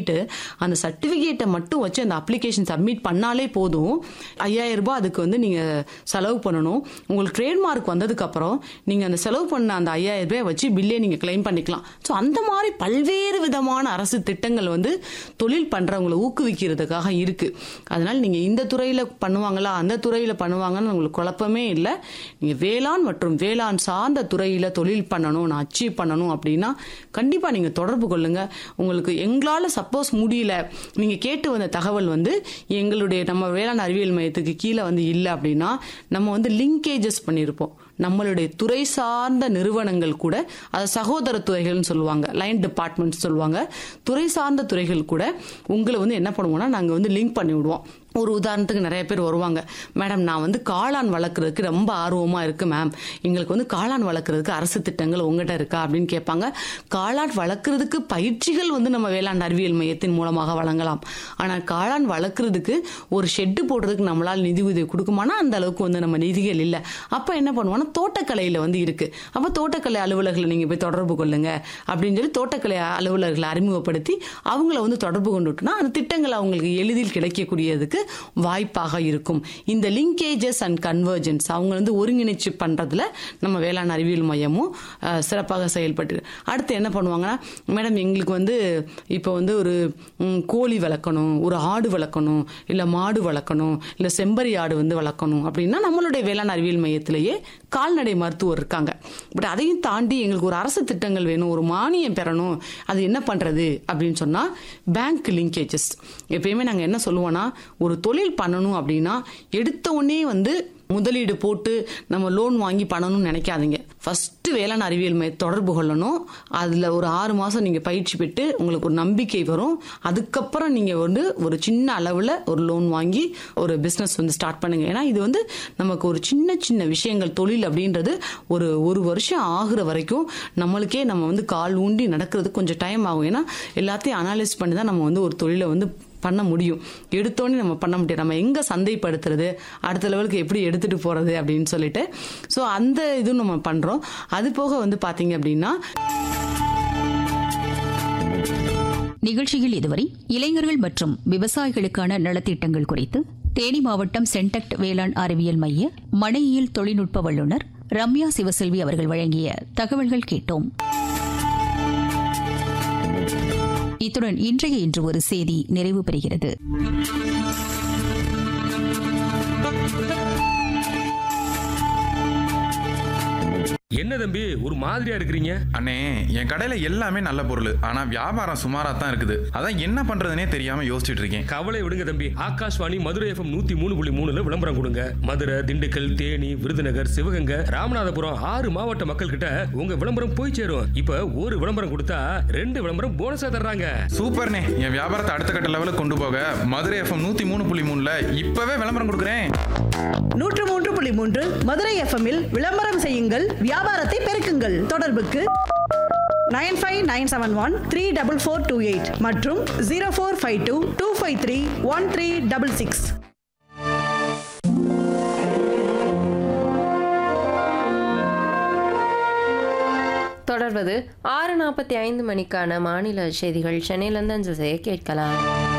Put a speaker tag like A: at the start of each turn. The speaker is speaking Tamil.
A: பண்ணிட்டு அந்த சர்டிஃபிகேட்டை மட்டும் வச்சு அந்த அப்ளிகேஷன் சப்மிட் பண்ணாலே போதும் ஐயாயிரம் ரூபாய் அதுக்கு வந்து நீங்க செலவு பண்ணணும் உங்களுக்கு ட்ரேட்மார்க் வந்ததுக்கு அப்புறம் நீங்க அந்த செலவு பண்ண அந்த ஐயாயிரம் ரூபாய் வச்சு பில்லே நீங்க கிளைம் பண்ணிக்கலாம் ஸோ அந்த மாதிரி பல்வேறு விதமான அரசு திட்டங்கள் வந்து தொழில் பண்றவங்களை ஊக்குவிக்கிறதுக்காக இருக்கு அதனால நீங்க இந்த துறையில பண்ணுவாங்களா அந்த துறையில பண்ணுவாங்கன்னு உங்களுக்கு குழப்பமே இல்லை நீங்க வேளாண் மற்றும் வேளாண் சார்ந்த துறையில தொழில் பண்ணணும் நான் அச்சீவ் பண்ணணும் அப்படின்னா கண்டிப்பா நீங்க தொடர்பு கொள்ளுங்க உங்களுக்கு எங்களால சப்போஸ் முடியல நீங்க கேட்டு வந்த தகவல் வந்து எங்களுடைய நம்ம வேளாண் அறிவியல் மையத்துக்கு கீழே வந்து இல்லை அப்படின்னா நம்ம வந்து லிங்கேஜஸ் பண்ணியிருப்போம் நம்மளுடைய துறை சார்ந்த நிறுவனங்கள் கூட அது சகோதர துறைகள்னு சொல்லுவாங்க லைன் டிபார்ட்மெண்ட் சொல்லுவாங்க துறை சார்ந்த துறைகள் கூட உங்களை வந்து என்ன பண்ணுவோம்னா நாங்கள் வந்து லிங்க் பண்ணி விடுவோம் ஒரு உதாரணத்துக்கு நிறைய பேர் வருவாங்க மேடம் நான் வந்து காளான் வளர்க்குறதுக்கு ரொம்ப ஆர்வமாக இருக்கு மேம் எங்களுக்கு வந்து காளான் வளர்க்குறதுக்கு அரசு திட்டங்கள் உங்ககிட்ட இருக்கா அப்படின்னு கேட்பாங்க காளான் வளர்க்குறதுக்கு பயிற்சிகள் வந்து நம்ம வேளாண் அறிவியல் மையத்தின் மூலமாக வழங்கலாம் ஆனால் காளான் வளர்க்குறதுக்கு ஒரு ஷெட்டு போடுறதுக்கு நம்மளால் நிதி உதவி கொடுக்குமானா அந்த அளவுக்கு வந்து நம்ம நிதிகள் இல்லை அப்போ என்ன பண்ணுவோம்னா தோட்டக்கலையில் வந்து இருக்கு அப்போ தோட்டக்கலை அலுவலர்களை நீங்கள் போய் தொடர்பு கொள்ளுங்க அப்படின்னு சொல்லி தோட்டக்கலை அலுவலர்களை அறிமுகப்படுத்தி அவங்கள வந்து தொடர்பு கொண்டுட்டோம்னா அந்த திட்டங்கள் அவங்களுக்கு எளிதில் கிடைக்கக்கூடியதுக்கு வாய்ப்பாக இருக்கும் இந்த லிங்கேஜஸ் அண்ட் கன்வர்ஜென்ஸ் அவங்க வந்து ஒருங்கிணைச்சு பண்றதுல நம்ம வேளாண் அறிவியல் மையமும் அஹ், சிறப்பாக செயல்பட்டு அடுத்து என்ன பண்ணுவாங்கன்னா மேடம் எங்களுக்கு வந்து இப்போ வந்து ஒரு ம், கோழி வளர்க்கணும் ஒரு ஆடு வளர்க்கணும் இல்லை மாடு வளர்க்கணும் இல்லை செம்பரி ஆடு வந்து வளர்க்கணும் அப்படின்னா நம்மளுடைய வேளாண் அறிவியல் மையத்திலேயே கால்நடை மருத்துவர் இருக்காங்க பட் அதையும் தாண்டி எங்களுக்கு ஒரு அரசு திட்டங்கள் வேணும் ஒரு மானியம் பெறணும் அது என்ன பண்றது அப்படின்னு சொன்னா பேங்க் லிங்கேஜஸ் எப்பயுமே நாங்க என்ன சொல்லுவோம்னா ஒரு தொழில் பண்ணணும் அப்படின்னா எடுத்த உடனே வந்து முதலீடு போட்டு நம்ம லோன் வாங்கி பண்ணணும்னு நினைக்காதீங்க ஃபர்ஸ்ட் வேளாண் அறிவியல் மைய தொடர்பு கொள்ளணும் அதுல ஒரு ஆறு மாசம் நீங்க பயிற்சி பெற்று உங்களுக்கு ஒரு நம்பிக்கை வரும் அதுக்கப்புறம் நீங்க வந்து ஒரு சின்ன அளவுல ஒரு லோன் வாங்கி ஒரு பிசினஸ் வந்து ஸ்டார்ட் பண்ணுங்க ஏன்னா இது வந்து நமக்கு ஒரு சின்ன சின்ன விஷயங்கள் தொழில் அப்படின்றது ஒரு ஒரு வருஷம் ஆகுற வரைக்கும் நம்மளுக்கே நம்ம வந்து கால் ஊண்டி நடக்கிறதுக்கு கொஞ்சம் டைம் ஆகும் ஏன்னா எல்லாத்தையும் அனலைஸ் பண்ணி தான் நம்ம வந்து ஒரு தொழிலை வந்து பண்ண முடியும் எடுத்தோடனே நம்ம பண்ண முடியாது நம்ம எங்க சந்தைப்படுத்துறது அடுத்த லெவலுக்கு எப்படி எடுத்துட்டு போறது அப்படின்னு சொல்லிட்டு ஸோ அந்த இதுவும் நம்ம பண்றோம் அது போக வந்து பாத்தீங்க அப்படின்னா
B: நிகழ்ச்சியில் இதுவரை இளைஞர்கள் மற்றும் விவசாயிகளுக்கான நலத்திட்டங்கள் குறித்து தேனி மாவட்டம் சென்டக்ட் வேளாண் அறிவியல் மைய மனையியல் தொழில்நுட்ப வல்லுநர் ரம்யா சிவசெல்வி அவர்கள் வழங்கிய தகவல்கள் கேட்டோம் இத்துடன் இன்றைய இன்று ஒரு செய்தி நிறைவு பெறுகிறது
C: என்ன தம்பி ஒரு மாதிரியா இருக்கிறீங்க
D: அண்ணே என் கடையில எல்லாமே நல்ல பொருள் ஆனா வியாபாரம் சுமாரா தான் இருக்குது அதான் என்ன பண்றதுனே தெரியாம யோசிச்சுட்டு இருக்கேன்
C: கவலை விடுங்க தம்பி ஆகாஷ்வாணி மதுரை எஃப்எம் நூத்தி மூணு புள்ளி மூணுல விளம்பரம் கொடுங்க மதுரை திண்டுக்கல் தேனி விருதுநகர் சிவகங்கை ராமநாதபுரம் ஆறு மாவட்ட மக்கள் கிட்ட உங்க விளம்பரம் போய் சேரும் இப்ப ஒரு விளம்பரம் கொடுத்தா ரெண்டு விளம்பரம் போனஸா தர்றாங்க
D: சூப்பர்ண்ணே என் வியாபாரத்தை அடுத்த கட்ட லெவலுக்கு கொண்டு போக மதுரை எஃப்எம் நூத்தி மூணு புள்ளி மூணுல இப்பவே விளம்பரம் கொடுக்குறேன்
E: நூற்று மூன்று புள்ளி மூன்று மதுரை எஃப்எம்மில் விளம்பரம் செய்யுங்கள் வியாபாரத்தை பெருக்குங்கள் தொடர்புக்கு nine five nine seven one three double four two eight மற்றும் zero four five two two five three one three double six
F: தொடர்வது ஆறு நாற்பத்தி ஐந்து மணிக்கான மாநில செய்திகள் சென்னையிலிருந்து அஞ்சல் செய்ய கேட்கலாம்